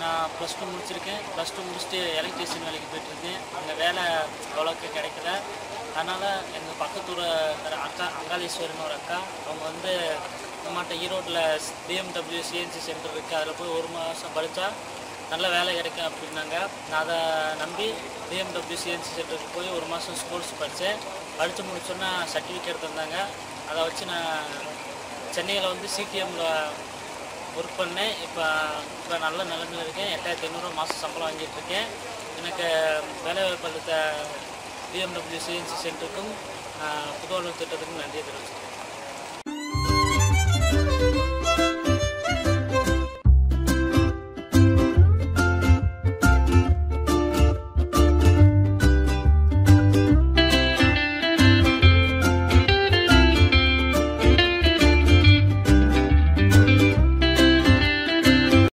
நான் plus two முடிச்சிருக்கேன் plus two முடிச்சுட்டு எலக்ட்ரீஷியன் வேலைக்கு போயிட்டுருக்கேன் அங்கே வேலை அவ்வளோக்கு கிடைக்கல அதனால் எங்கள் பக்கத்தூர இருக்கிற அக்கா அங்காளீஸ்வரன் ஒரு அக்கா அவங்க வந்து நம்மகிட்ட ஈரோட்டில் பிஎம்டபிள்யூ சிஎன்சி சென்டர் இருக்குது அதில் போய் ஒரு மாதம் படித்தா நல்ல வேலை கிடைக்கும் அப்படின்னாங்க நான் அதை நம்பி பிஎம்டபிள்யூ சிஎன்சி சென்டருக்கு போய் ஒரு மாதம் ஸ்கூல்ஸ் படித்தேன் படித்து முடிச்சோன்னா சர்டிஃபிகேட் தந்தாங்க அதை வச்சு நான் சென்னையில் வந்து சிடிஎம்மில் ஒர்க் பண்ணேன் இப்போ இப்போ நல்ல நிலைமையில் இருக்கேன் எட்டாயிரத்தி ஐநூறுரூவா மாதம் சம்பளம் வாங்கிட்டு இருக்கேன் எனக்கு வேலைவாய்ப்பு அளித்த பிஎம்டபிள்யூ சிஎன்சி சென்டருக்கும் புதுவலூர் திட்டத்துக்கும் நன்றி தெரிவிச்சுக்கிறேன்